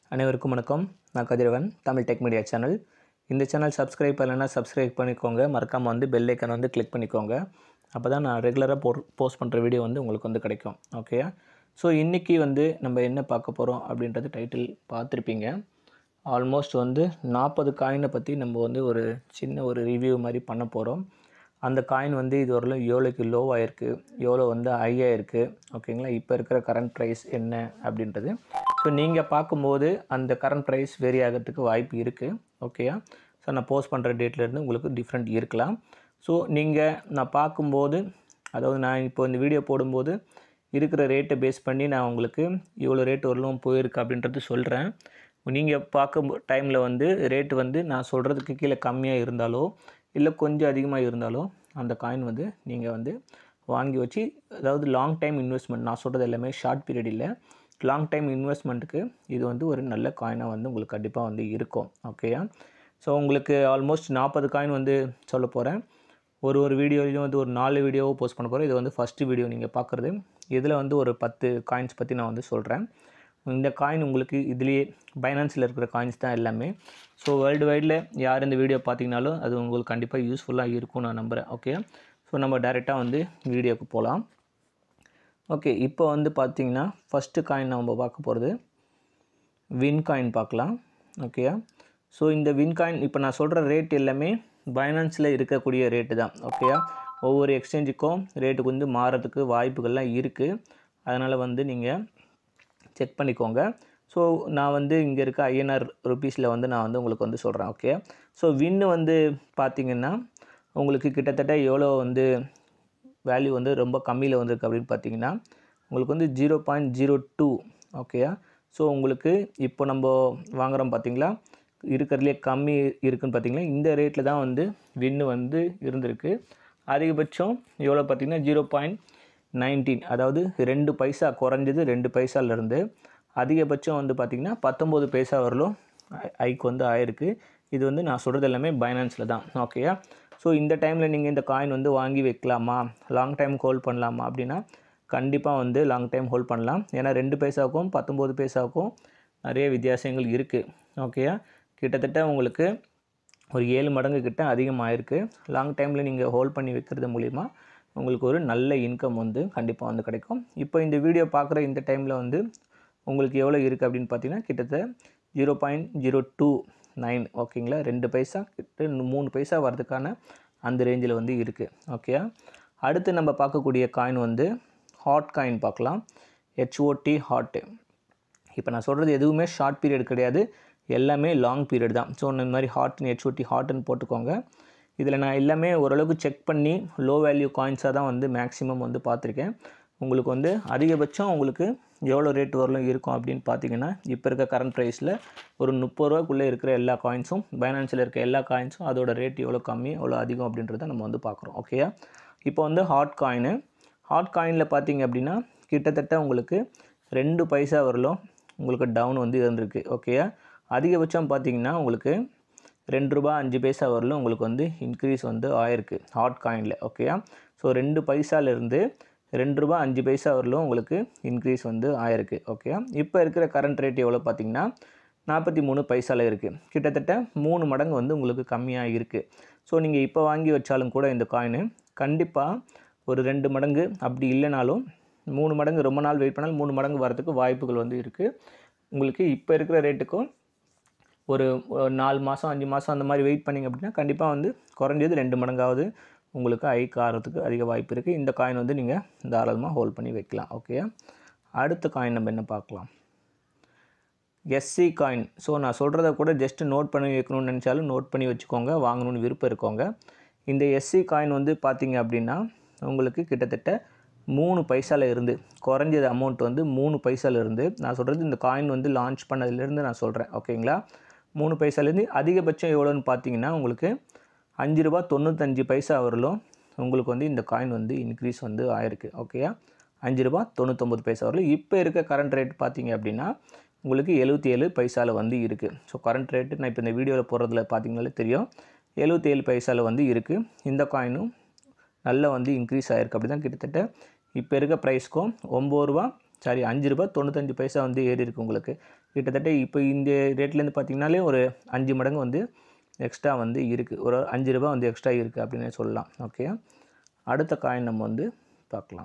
அனைவருக்கும் வணக்கம் நான் Kathiravan Tamil tech media channel இந்த சேனல் சப்ஸ்கிரைப் பண்ணலைன்னா சப்ஸ்கிரைப் பண்ணிக்கோங்க மறக்காமல் வந்து பெல் ஐக்கன் வந்து கிளிக் பண்ணிக்கோங்க அப்போ தான் நான் ரெகுலராக போ போஸ்ட் பண்ணுற வீடியோ வந்து உங்களுக்கு வந்து கிடைக்கும் ஓகே ஸோ இன்றைக்கி வந்து நம்ம என்ன பார்க்க போகிறோம் அப்படின்றது டைட்டில் பார்த்துருப்பீங்க ஆல்மோஸ்ட் வந்து நாற்பது காயினை பற்றி நம்ம வந்து ஒரு சின்ன ஒரு ரிவ்யூ மாதிரி பண்ண போகிறோம் அந்த காயின் வந்து இது வரலும் எவ்வளோக்கு லோவாக இருக்குது எவ்வளோ வந்து ஹையாக இருக்குது ஓகேங்களா இப்போ இருக்கிற கரண்ட் ப்ரைஸ் என்ன அப்படின்றது ஸோ நீங்கள் பார்க்கும்போது அந்த கரண்ட் ப்ரைஸ் வேரி ஆகிறதுக்கு வாய்ப்பு இருக்குது ஓகேயா ஸோ நான் போஸ்ட் பண்ணுற டேட்லேருந்து உங்களுக்கு டிஃப்ரெண்ட் இருக்கலாம் ஸோ நீங்கள் நான் பார்க்கும்போது அதாவது நான் இப்போ இந்த வீடியோ போடும்போது இருக்கிற ரேட்டை பேஸ் பண்ணி நான் உங்களுக்கு இவ்வளோ ரேட் வரலும் போயிருக்கு அப்படின்றது சொல்கிறேன் நீங்கள் பார்க்கும் டைமில் வந்து ரேட்டு வந்து நான் சொல்கிறதுக்கு கீழே கம்மியாக இருந்தாலோ இல்லை கொஞ்சம் அதிகமாக இருந்தாலோ அந்த காயின் வந்து நீங்கள் வந்து வாங்கி வச்சு அதாவது லாங் டைம் இன்வெஸ்ட்மெண்ட் நான் சொல்கிறது எல்லாமே ஷார்ட் பீரியட் இல்லை லாங் டைம் இன்வெஸ்ட்மெண்ட்டுக்கு இது வந்து ஒரு நல்ல காயினாக வந்து உங்களுக்கு கண்டிப்பாக வந்து இருக்கும் ஓகேயா ஸோ உங்களுக்கு ஆல்மோஸ்ட் நாற்பது காயின் வந்து சொல்ல போகிறேன் ஒரு ஒரு வீடியோலையும் வந்து ஒரு நாலு வீடியோவும் போஸ்ட் பண்ண போகிறேன் இது வந்து ஃபஸ்ட்டு வீடியோ நீங்கள் பார்க்குறது இதில் வந்து ஒரு பத்து காயின்ஸ் பற்றி நான் வந்து சொல்கிறேன் இந்த காயின் உங்களுக்கு இதுலேயே பைனான்ஸில் இருக்கிற காயின்ஸ் தான் எல்லாமே ஸோ வேர்ல்டு வைடில் யார் இந்த வீடியோ பார்த்தீங்கனாலும் அது உங்களுக்கு கண்டிப்பாக யூஸ்ஃபுல்லாக இருக்கும் நான் நம்புகிறேன் ஓகே ஸோ நம்ம டைரெக்டாக வந்து வீடியோக்கு போகலாம் ஓகே இப்போ வந்து பார்த்தீங்கன்னா ஃபஸ்ட்டு காயின் நம்ம பார்க்க போகிறது வின் காயின் பார்க்கலாம் ஓகேயா ஸோ இந்த வின் காயின் இப்போ நான் சொல்கிற ரேட் எல்லாமே பைனான்ஸில் இருக்கக்கூடிய ரேட்டு தான் ஓகேயா ஒவ்வொரு எக்ஸ்சேஞ்சுக்கும் ரேட்டுக்கு வந்து மாறதுக்கு வாய்ப்புகள்லாம் இருக்குது அதனால் வந்து நீங்கள் செக் பண்ணிக்கோங்க ஸோ நான் வந்து இங்கே இருக்க ஐஎன்ஆர் ருபீஸில் வந்து நான் வந்து உங்களுக்கு வந்து சொல்கிறேன் ஓகே ஸோ வின்னு வந்து பார்த்திங்கன்னா உங்களுக்கு கிட்டத்தட்ட எவ்வளோ வந்து வேல்யூ வந்து ரொம்ப கம்மியில் வந்திருக்கு அப்படின்னு பார்த்தீங்கன்னா உங்களுக்கு வந்து ஜீரோ பாயிண்ட் ஜீரோ டூ ஓகேயா ஸோ உங்களுக்கு இப்போ நம்ம வாங்குகிறோம் பார்த்தீங்களா இருக்கிறதுலே கம்மி இருக்குன்னு பார்த்தீங்களா இந்த ரேட்டில் தான் வந்து வின்னு வந்து இருந்திருக்கு அதிகபட்சம் எவ்வளோ பார்த்தீங்கன்னா ஜீரோ பாயிண்ட் நைன்டீன் அதாவது ரெண்டு பைசா குறைஞ்சது ரெண்டு பைசாலேருந்து அதிகபட்சம் வந்து பார்த்திங்கன்னா பத்தொம்போது பைசா வரலும் ஐக்கு வந்து ஆயிருக்கு இது வந்து நான் சொல்கிறது எல்லாமே பைனான்ஸில் தான் ஓகேயா ஸோ இந்த டைமில் நீங்கள் இந்த காயின் வந்து வாங்கி வைக்கலாமா லாங் டைம் ஹோல்ட் பண்ணலாமா அப்படின்னா கண்டிப்பாக வந்து லாங் டைம் ஹோல்ட் பண்ணலாம் ஏன்னா ரெண்டு பைசாவுக்கும் பத்தொம்போது பைசாவுக்கும் நிறைய வித்தியாசங்கள் இருக்குது ஓகேயா கிட்டத்தட்ட உங்களுக்கு ஒரு ஏழு மடங்கு கிட்ட அதிகமாகிருக்கு லாங் டைமில் நீங்கள் ஹோல்ட் பண்ணி வைக்கிறது மூலிமா உங்களுக்கு ஒரு நல்ல இன்கம் வந்து கண்டிப்பாக வந்து கிடைக்கும் இப்போ இந்த வீடியோ பார்க்குற இந்த டைமில் வந்து உங்களுக்கு எவ்வளோ இருக்குது அப்படின்னு பார்த்தீங்கன்னா கிட்டத்தட்ட zero point zero two nine ஓகேங்களா ரெண்டு பைசா கிட்ட மூணு பைசா வரதுக்கான அந்த ரேஞ்சில் வந்து இருக்குது ஓகே அடுத்து நம்ம பார்க்கக்கூடிய காயின் வந்து ஹாட் காயின் பார்க்கலாம் ஹெச்ஓடி ஹாட்டு இப்போ நான் சொல்கிறது எதுவுமே ஷார்ட் பீரியட் கிடையாது எல்லாமே லாங் பீரியட் தான் ஸோ இந்த மாதிரி ஹாட்னு ஹெச்ஓடி ஹாட்டுன்னு போட்டுக்கோங்க இதில் நான் எல்லாமே ஓரளவுக்கு செக் பண்ணி லோ வேல்யூ காயின்ஸாக தான் வந்து மேக்ஸிமம் வந்து பார்த்துருக்கேன் உங்களுக்கு வந்து அதிகபட்சம் உங்களுக்கு எவ்வளோ ரேட் வரலும் இருக்கும் அப்படின்னு பார்த்தீங்கன்னா இப்போ இருக்க கரண்ட் ப்ரைஸில் ஒரு முப்பது ரூபாக்குள்ளே இருக்கிற எல்லா காயின்ஸும் பைனான்ஸில் இருக்க எல்லா காயின்ஸும் அதோட ரேட் எவ்வளோ கம்மி எவ்வளோ அதிகம் அப்படின்றத நம்ம வந்து பார்க்குறோம் ஓகேயா இப்போ வந்து ஹாட் காயினு ஹாட் காயினில் பார்த்தீங்க அப்படின்னா கிட்டத்தட்ட உங்களுக்கு ரெண்டு பைசா வரலும் உங்களுக்கு டவுன் வந்து இருந்திருக்கு ஓகேயா அதிகபட்சம் பார்த்தீங்கன்னா உங்களுக்கு ரெண்டு ரூபா அஞ்சு பைசா வரலும் உங்களுக்கு வந்து இன்க்ரீஸ் வந்து ஆயிருக்கு ஹாட் காயினில் ஓகேயா ஸோ ரெண்டு பைசாலேருந்து ரெண்டு ரூபா அஞ்சு பைசா வரலும் உங்களுக்கு இன்க்ரீஸ் வந்து ஆயிருக்கு ஓகே இப்போ இருக்கிற கரண்ட் ரேட் எவ்வளோ பார்த்தீங்கன்னா நாற்பத்தி மூணு பைசாவில் இருக்குது கிட்டத்தட்ட மூணு மடங்கு வந்து உங்களுக்கு கம்மியாக இருக்குது ஸோ நீங்கள் இப்போ வாங்கி வச்சாலும் கூட இந்த காயின் கண்டிப்பாக ஒரு ரெண்டு மடங்கு அப்படி இல்லைனாலும் மூணு மடங்கு ரொம்ப நாள் வெயிட் பண்ணாலும் மூணு மடங்கு வரதுக்கு வாய்ப்புகள் வந்து இருக்குது உங்களுக்கு இப்போ இருக்கிற ரேட்டுக்கும் ஒரு நாலு மாதம் அஞ்சு மாதம் அந்த மாதிரி வெயிட் பண்ணிங்க அப்படின்னா கண்டிப்பாக வந்து குறைஞ்சது ரெண்டு மடங்காவது உங்களுக்கு ஐக்கு ஆகிறதுக்கு அதிக வாய்ப்பு இருக்குது இந்த காயின் வந்து நீங்கள் தாராளமாக ஹோல்ட் பண்ணி வைக்கலாம் ஓகே அடுத்த காயின் நம்ம என்ன பார்க்கலாம் எஸ்சி காயின் ஸோ நான் சொல்கிறத கூட ஜஸ்ட்டு நோட் பண்ணி வைக்கணும்னு நினச்சாலும் நோட் பண்ணி வச்சுக்கோங்க வாங்கணும்னு விருப்பம் இருக்கவங்க இந்த எஸ்சி காயின் வந்து பார்த்தீங்க அப்படின்னா உங்களுக்கு கிட்டத்தட்ட மூணு பைசாவில் இருந்து குறைஞ்சது அமௌண்ட் வந்து மூணு பைசாவில் இருந்து நான் சொல்கிறது இந்த காயின் வந்து லான்ச் பண்ணதுலேருந்து நான் சொல்கிறேன் ஓகேங்களா மூணு பைசாலேருந்து அதிகபட்சம் எவ்வளோன்னு பார்த்தீங்கன்னா உங்களுக்கு அஞ்சு ரூபா தொண்ணூத்தஞ்சு பைசா வரலும் உங்களுக்கு வந்து இந்த காயின் வந்து இன்க்ரீஸ் வந்து ஆயிருக்கு ஓகேயா அஞ்சு ரூபா தொண்ணூத்தொம்பது பைசா வரலும் இப்போ இருக்க கரண்ட் ரேட் பார்த்தீங்க அப்படின்னா உங்களுக்கு எழுபத்தி ஏழு பைசாவில் வந்து இருக்குது ஸோ கரண்ட் ரேட்டு நான் இப்போ இந்த வீடியோவில் போடுறதுல பார்த்தீங்கனாலே தெரியும் எழுபத்தி ஏழு பைசாவில் வந்து இருக்குது இந்த காயினும் நல்லா வந்து இன்க்ரீஸ் ஆகிருக்கு அப்படி தான் கிட்டத்தட்ட இப்போ இருக்க ப்ரைஸ்க்கும் ஒம்பது ரூபா சாரி அஞ்சு ரூபா தொண்ணூத்தஞ்சு பைசா வந்து ஏறி இருக்கு உங்களுக்கு கிட்டத்தட்ட இப்போ இந்த ரேட்லேருந்து பார்த்தீங்கனாலே ஒரு அஞ்சு மடங்கு வந்து எக்ஸ்ட்ரா வந்து இருக்குது ஒரு அஞ்சு ரூபா வந்து எக்ஸ்ட்ரா இருக்குது அப்படின்னு சொல்லலாம் ஓகே அடுத்த காயின் நம்ம வந்து பார்க்கலாம்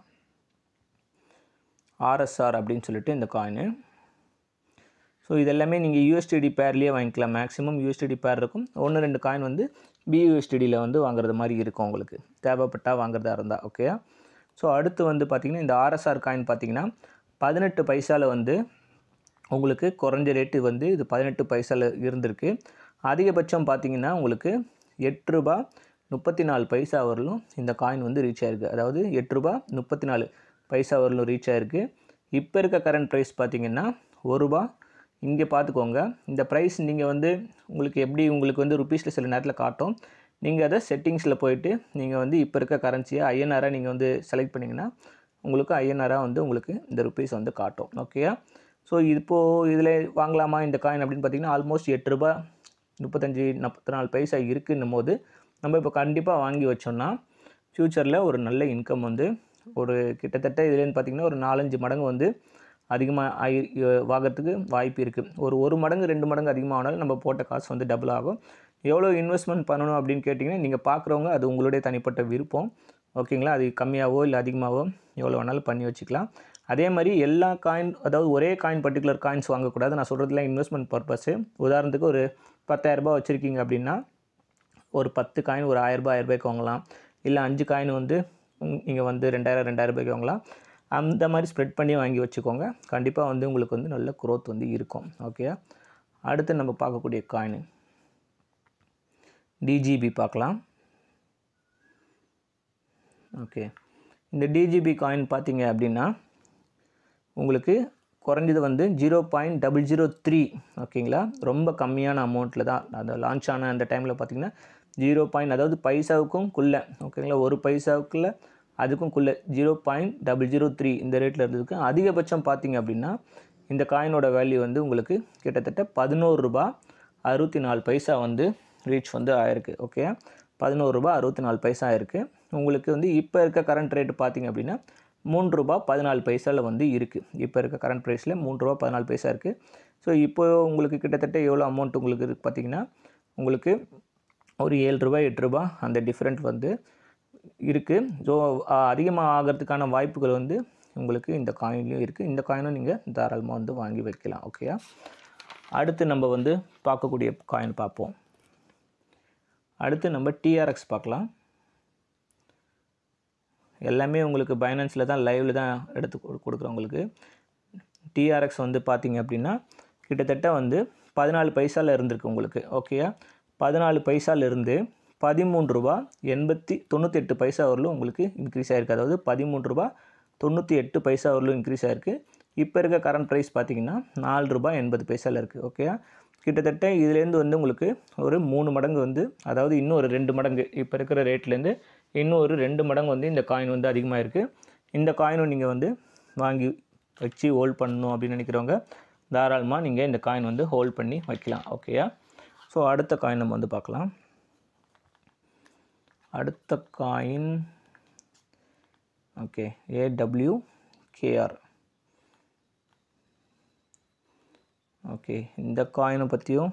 ஆர்எஸ்ஆர் அப்படின்னு சொல்லிட்டு இந்த காயின் ஸோ இது எல்லாமே நீங்கள் யூஎஸ்டிடி பேர்லேயே வாங்கிக்கலாம் மேக்ஸிமம் யூஎஸ்டிடி பேர் இருக்கும் ஒன்று ரெண்டு காயின் வந்து பியூஎஸ்டிடியில் வந்து வாங்குறது மாதிரி இருக்கும் உங்களுக்கு தேவைப்பட்டால் வாங்குறதா இருந்தால் ஓகே ஸோ அடுத்து வந்து பார்த்திங்கன்னா இந்த ஆர்எஸ்ஆர் காயின் பார்த்தீங்கன்னா பதினெட்டு பைசாவில் வந்து உங்களுக்கு குறைஞ்ச ரேட்டு வந்து இது பதினெட்டு பைசாவில் இருந்திருக்கு அதிகபட்சம் பார்த்தீங்கன்னா உங்களுக்கு எட்டு ரூபா முப்பத்தி நாலு பைசா வரலும் இந்த காயின் வந்து ரீச் ஆயிருக்கு அதாவது எட்டு ரூபா முப்பத்தி நாலு பைசா வரலும் ரீச் ஆயிருக்கு இப்போ இருக்க கரண்ட் ப்ரைஸ் பார்த்தீங்கன்னா ஒரு ரூபா இங்கே பார்த்துக்கோங்க இந்த ப்ரைஸ் நீங்கள் வந்து உங்களுக்கு எப்படி உங்களுக்கு வந்து ருப்பீஸில் சில நேரத்தில் காட்டும் நீங்கள் அதை செட்டிங்ஸில் போயிட்டு நீங்கள் வந்து இப்போ இருக்க கரன்சியை ஐஎன்ஆராக நீங்கள் வந்து செலக்ட் பண்ணிங்கன்னா உங்களுக்கு ஐஎன்ஆராக வந்து உங்களுக்கு இந்த ருப்பீஸ் வந்து காட்டும் ஓகேயா ஸோ இப்போது இதில் வாங்கலாமா இந்த காயின் அப்படின்னு பார்த்தீங்கன்னா ஆல்மோஸ்ட் எட்டு ரூபா முப்பத்தஞ்சு நாற்பத்தி நாலு பைசா இருக்குன்னும் போது நம்ம இப்போ கண்டிப்பாக வாங்கி வச்சோம்னா ஃப்யூச்சரில் ஒரு நல்ல இன்கம் வந்து ஒரு கிட்டத்தட்ட இதுலேருந்து பார்த்திங்கன்னா ஒரு நாலஞ்சு மடங்கு வந்து அதிகமாக ஆகி வாங்கிறதுக்கு வாய்ப்பு இருக்குது ஒரு ஒரு மடங்கு ரெண்டு மடங்கு அதிகமானாலும் நம்ம போட்ட காசு வந்து டபுள் ஆகும் எவ்வளோ இன்வெஸ்ட்மெண்ட் பண்ணணும் அப்படின்னு கேட்டிங்கன்னா நீங்கள் பார்க்குறவங்க அது உங்களுடைய தனிப்பட்ட விருப்பம் ஓகேங்களா அது கம்மியாகவோ இல்லை அதிகமாகவோ எவ்வளோ வேணாலும் பண்ணி வச்சுக்கலாம் அதே மாதிரி எல்லா காயின் அதாவது ஒரே காயின் பர்டிகுலர் காயின்ஸ் வாங்கக்கூடாது நான் சொல்கிறதுல இன்வெஸ்ட்மெண்ட் பர்பஸு உதாரணத்துக்கு ஒரு பத்தாயிரரூபா வச்சுருக்கீங்க அப்படின்னா ஒரு பத்து காயின் ஒரு ஆயிரரூபா ஆயிரரூபாய்க்கு வாங்கலாம் இல்லை அஞ்சு காயின் வந்து நீங்கள் வந்து ரெண்டாயிரம் ரெண்டாயிரம் ரூபாய்க்கு வாங்கலாம் அந்த மாதிரி ஸ்ப்ரெட் பண்ணி வாங்கி வச்சுக்கோங்க கண்டிப்பாக வந்து உங்களுக்கு வந்து நல்ல க்ரோத் வந்து இருக்கும் ஓகே அடுத்து நம்ம பார்க்கக்கூடிய காயின் டிஜிபி பார்க்கலாம் ஓகே இந்த டிஜிபி காயின் பார்த்தீங்க அப்படின்னா உங்களுக்கு குறைஞ்சது வந்து zero point double zero three ஓகேங்களா ரொம்ப கம்மியான அமௌண்ட்டில் தான் அந்த லான்ச் ஆன அந்த டைமில் பார்த்தீங்கன்னா ஜீரோ பாயிண்ட் அதாவது பைசாவுக்கும் குள்ளே ஓகேங்களா ஒரு பைசாவுக்குள்ளே அதுக்கும் குள்ளே zero point double zero three இந்த ரேட்டில் இருந்ததுக்கு அதிகபட்சம் பார்த்தீங்க அப்படின்னா இந்த காயினோட வேல்யூ வந்து உங்களுக்கு கிட்டத்தட்ட பதினோரு ரூபா அறுபத்தி நாலு பைசா வந்து ரீச் வந்து ஆயிருக்கு ஓகே பதினோரு ரூபா அறுபத்தி நாலு பைசா ஆயிருக்கு உங்களுக்கு வந்து இப்போ இருக்க கரண்ட் ரேட்டு பார்த்தீங்க அப்படின்னா மூன்று ரூபா பதினாலு பைசாவில் வந்து இருக்குது இப்போ இருக்க கரண்ட் ப்ரைஸில் மூன்று ரூபா பதினாலு பைசா இருக்குது ஸோ இப்போ உங்களுக்கு கிட்டத்தட்ட எவ்வளோ அமௌண்ட் உங்களுக்கு இருக்குது பார்த்தீங்கன்னா உங்களுக்கு ஒரு ஏழு ரூபா எட்டு ரூபா அந்த டிஃப்ரெண்ட் வந்து இருக்குது ஸோ அதிகமாக ஆகிறதுக்கான வாய்ப்புகள் வந்து உங்களுக்கு இந்த காயின்லையும் இருக்குது இந்த காயினும் நீங்கள் தாராளமாக வந்து வாங்கி வைக்கலாம் ஓகேயா அடுத்து நம்ம வந்து பார்க்கக்கூடிய காயின் பார்ப்போம் அடுத்து நம்ம டிஆர்எக்ஸ் பார்க்கலாம் எல்லாமே உங்களுக்கு பைனான்ஸில் தான் லைவில் தான் எடுத்து கொடு- கொடுக்குறோம் உங்களுக்கு டிஆர்எக்ஸ் வந்து பார்த்தீங்க அப்படின்னா கிட்டத்தட்ட வந்து பதினாலு பைசாவில் இருந்திருக்கு உங்களுக்கு ஓகேயா பதினாலு பைசால இருந்து பதிமூன்று ரூபா எண்பத்தி தொண்ணூற்றி எட்டு பைசா வரலும் உங்களுக்கு இன்க்ரீஸ் ஆயிருக்கு அதாவது பதிமூன்று ரூபா தொண்ணூற்றி எட்டு பைசா வரலும் இன்க்ரீஸ் ஆயிருக்கு இப்போ இருக்க கரண்ட் ப்ரைஸ் பார்த்தீங்கன்னா நாலு ரூபாய் எண்பது பைசாவில் இருக்குது ஓகேயா கிட்டத்தட்ட இதுலேருந்து வந்து உங்களுக்கு ஒரு மூணு மடங்கு வந்து அதாவது இன்னும் ஒரு ரெண்டு மடங்கு இப்போ இருக்கிற ரேட்லேருந்து இன்னும் ஒரு ரெண்டு மடங்கு வந்து இந்த காயின் வந்து அதிகமாக இருக்குது இந்த காயினும் நீங்கள் வந்து வாங்கி வச்சு ஹோல்ட் பண்ணணும் அப்படின்னு நினைக்கிறவங்க தாராளமாக நீங்கள் இந்த காயின் வந்து ஹோல்ட் பண்ணி வைக்கலாம் ஓகேயா ஸோ அடுத்த காயின் நம்ம வந்து பார்க்கலாம் அடுத்த coin okay A W K R okay இந்த காயினை பற்றியும்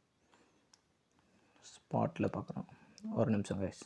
ஸ்பாட்டில் பார்க்குறோம் ஒரு நிமிஷம் கைஸ்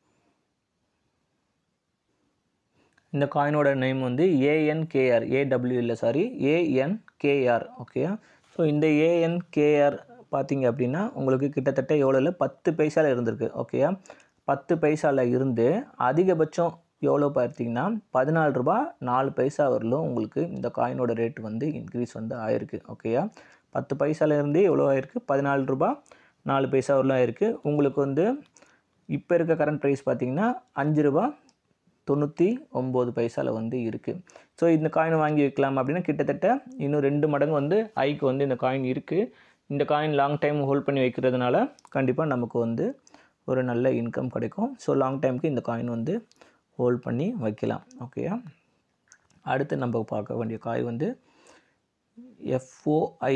இந்த காயினோட நேம் வந்து ஏஎன்கேஆர் ஏடபிள்யூ இல்லை சாரி ஏஎன்கேஆர் ஓகே ஸோ இந்த ஏஎன்கேஆர் பார்த்தீங்க அப்படின்னா உங்களுக்கு கிட்டத்தட்ட எவ்வளோ இல்லை பத்து பைசாவில் இருந்திருக்கு ஓகேயா பத்து பைசாவில் இருந்து அதிகபட்சம் எவ்வளோ பார்த்தீங்கன்னா பதினாலு ரூபா நாலு பைசா வரலும் உங்களுக்கு இந்த காயினோட ரேட் வந்து இன்க்ரீஸ் வந்து ஆயிருக்கு ஓகேயா பத்து பைசால இருந்தே எவ்வளோ ஆயிருக்கு பதினாலு ரூபா நாலு பைசா வரலும் ஆயிருக்கு உங்களுக்கு வந்து இப்போ இருக்க கரண்ட் ப்ரைஸ் பார்த்தீங்கன்னா அஞ்சு ரூபா தொண்ணூற்றி ஒம்பது பைசாவில் வந்து இருக்குது ஸோ இந்த காயினை வாங்கி வைக்கலாம் அப்படின்னா கிட்டத்தட்ட இன்னும் ரெண்டு மடங்கு வந்து ஐக்கு வந்து இந்த காயின் இருக்குது இந்த காயின் லாங் டைம் ஹோல்ட் பண்ணி வைக்கிறதுனால கண்டிப்பாக நமக்கு வந்து ஒரு நல்ல இன்கம் கிடைக்கும் ஸோ லாங் டைமுக்கு இந்த காயின் வந்து ஹோல்ட் பண்ணி வைக்கலாம் ஓகேயா அடுத்து நம்ம பார்க்க வேண்டிய காய் வந்து எஃப்ஓஐ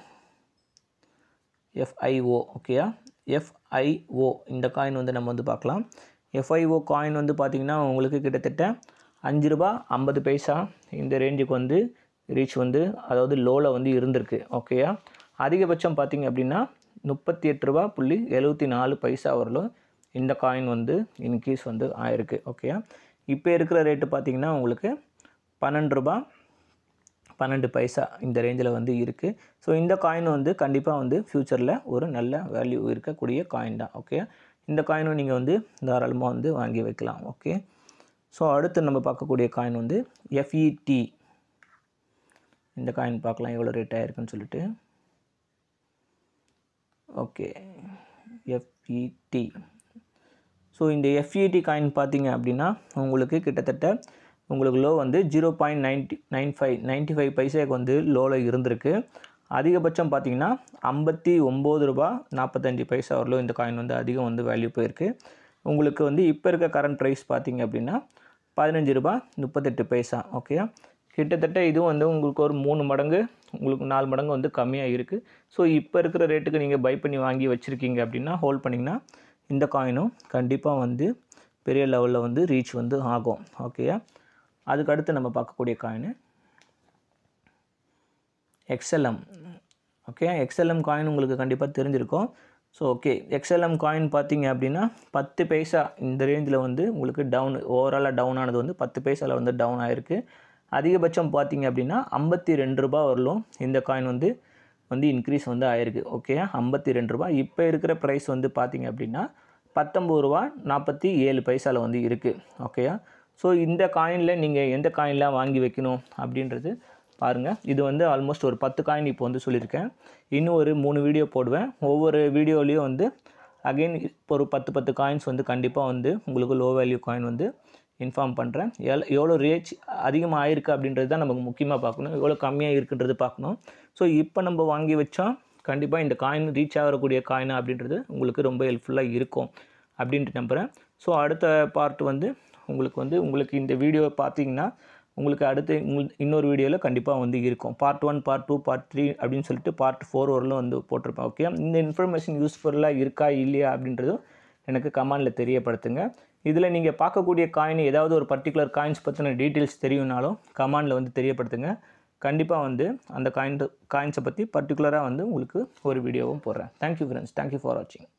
எஃப்ஐஓ ஓகேயா எஃப்ஐஓ இந்த காயின் வந்து நம்ம வந்து பார்க்கலாம் எஃப்ஐஓ காயின் வந்து பார்த்திங்கன்னா உங்களுக்கு கிட்டத்தட்ட அஞ்சு ரூபா ஐம்பது பைசா இந்த ரேஞ்சுக்கு வந்து ரீச் வந்து அதாவது லோவில் வந்து இருந்திருக்கு ஓகேயா அதிகபட்சம் பார்த்தீங்க அப்படின்னா முப்பத்தி எட்டு ரூபா புள்ளி எழுபத்தி நாலு பைசா வரலும் இந்த காயின் வந்து இன்க்ரீஸ் வந்து ஆயிருக்கு ஓகேயா இப்போ இருக்கிற ரேட்டு பார்த்தீங்கன்னா உங்களுக்கு பன்னெண்டு ரூபா பன்னெண்டு பைசா இந்த ரேஞ்சில் வந்து இருக்குது ஸோ இந்த காயின் வந்து கண்டிப்பாக வந்து ஃப்யூச்சரில் ஒரு நல்ல வேல்யூ இருக்கக்கூடிய காயின் தான் ஓகே இந்த காயினும் நீங்கள் வந்து தாராளமாக வந்து வாங்கி வைக்கலாம் ஓகே ஸோ அடுத்து நம்ம பார்க்கக்கூடிய காயின் வந்து எஃப்இடி இந்த காயின் பார்க்கலாம் எவ்வளோ ரேட் ஆயிருக்குன்னு சொல்லிட்டு ஓகே எஃப்இடி ஸோ இந்த எஃப்இடி காயின் பார்த்தீங்க அப்படின்னா உங்களுக்கு கிட்டத்தட்ட உங்களுக்கு லோ வந்து zero point ninety nine five ninety five பைசாக்கு வந்து லோவில் இருந்திருக்கு அதிகபட்சம் பார்த்தீங்கன்னா ஐம்பத்தி ஒம்பது ரூபா நாற்பத்தஞ்சு பைசா வரலும் இந்த காயின் வந்து அதிகம் வந்து வேல்யூ போயிருக்கு உங்களுக்கு வந்து இப்போ இருக்க கரண்ட் ப்ரைஸ் பார்த்தீங்க அப்படின்னா பதினஞ்சு ரூபா முப்பத்தெட்டு பைசா ஓகே கிட்டத்தட்ட இதுவும் வந்து உங்களுக்கு ஒரு மூணு மடங்கு உங்களுக்கு நாலு மடங்கு வந்து கம்மியாக இருக்குது ஸோ இப்போ இருக்கிற ரேட்டுக்கு நீங்கள் பை பண்ணி வாங்கி வச்சுருக்கீங்க அப்படின்னா ஹோல்ட் பண்ணிங்கன்னா இந்த காயினும் கண்டிப்பாக வந்து பெரிய லெவலில் வந்து ரீச் வந்து ஆகும் ஓகேயா அதுக்கு அடுத்து நம்ம பார்க்கக்கூடிய coin X L M okay X L M coin உங்களுக்கு கண்டிப்பாக தெரிஞ்சிருக்கும் ஸோ ஓகே எக்ஸ்எல்எம் காயின் பார்த்தீங்க அப்படின்னா பத்து பைசா இந்த ரேஞ்சில் வந்து உங்களுக்கு டவுன் ஓவராலாக டவுன் ஆனது வந்து பத்து பைசாவில் வந்து டவுன் ஆகிருக்கு அதிகபட்சம் பார்த்தீங்க அப்படின்னா ஐம்பத்தி ரெண்டு ரூபா வரலும் இந்த காயின் வந்து வந்து இன்க்ரீஸ் வந்து ஆயிருக்கு ஓகே ஐம்பத்தி ரெண்டு ரூபா இப்போ இருக்கிற ப்ரைஸ் வந்து பார்த்தீங்க அப்படின்னா பத்தொம்பது ரூபா நாற்பத்தி ஏழு பைசாவில் வந்து இருக்குது ஓகேயா ஸோ இந்த காயினில் நீங்கள் எந்த காயின்லாம் வாங்கி வைக்கணும் அப்படின்றது பாருங்கள் இது வந்து ஆல்மோஸ்ட் ஒரு பத்து காயின் இப்போ வந்து சொல்லியிருக்கேன் இன்னும் ஒரு மூணு வீடியோ போடுவேன் ஒவ்வொரு வீடியோலையும் வந்து அகெயின் இப்போ ஒரு பத்து பத்து காயின்ஸ் வந்து கண்டிப்பாக வந்து உங்களுக்கு லோ வேல்யூ காயின் வந்து இன்ஃபார்ம் பண்ணுறேன் எல் எவ்வளோ ரேட் அதிகமாக ஆயிருக்கு அப்படின்றது தான் நமக்கு முக்கியமாக பார்க்கணும் எவ்வளோ கம்மியாக இருக்குன்றது பார்க்கணும் ஸோ இப்போ நம்ம வாங்கி வச்சா கண்டிப்பாக இந்த காயின் ரீச் ஆகக்கூடிய காயின் அப்படின்றது உங்களுக்கு ரொம்ப ஹெல்ப்ஃபுல்லாக இருக்கும் அப்படின்ட்டு நம்புகிறேன் ஸோ அடுத்த பார்ட் வந்து உங்களுக்கு வந்து உங்களுக்கு இந்த வீடியோ பார்த்தீங்கன்னா உங்களுக்கு அடுத்து உங்களுக்கு இன்னொரு வீடியோவில் கண்டிப்பாக வந்து இருக்கும் part one part two part three அப்படின்னு சொல்லிட்டு பார்ட் ஃபோர் வரலும் வந்து போட்டிருப்பேன் ஓகே இந்த இன்ஃபர்மேஷன் யூஸ்ஃபுல்லாக இருக்கா இல்லையா அப்படின்றதும் எனக்கு கமெண்டில் தெரியப்படுத்துங்க இதில் நீங்கள் பார்க்கக்கூடிய காயின் ஏதாவது ஒரு பர்டிகுலர் காயின்ஸ் பற்றின டீட்டெயில்ஸ் தெரியும்னாலும் கமெண்டில் வந்து தெரியப்படுத்துங்க கண்டிப்பாக வந்து அந்த காயின் காயின்ஸை பற்றி பர்டிகுலராக வந்து உங்களுக்கு ஒரு வீடியோவும் போடுறேன் தேங்க்யூ ஃப்ரெண்ட்ஸ் தேங்க்யூ ஃபார் வாட்சிங்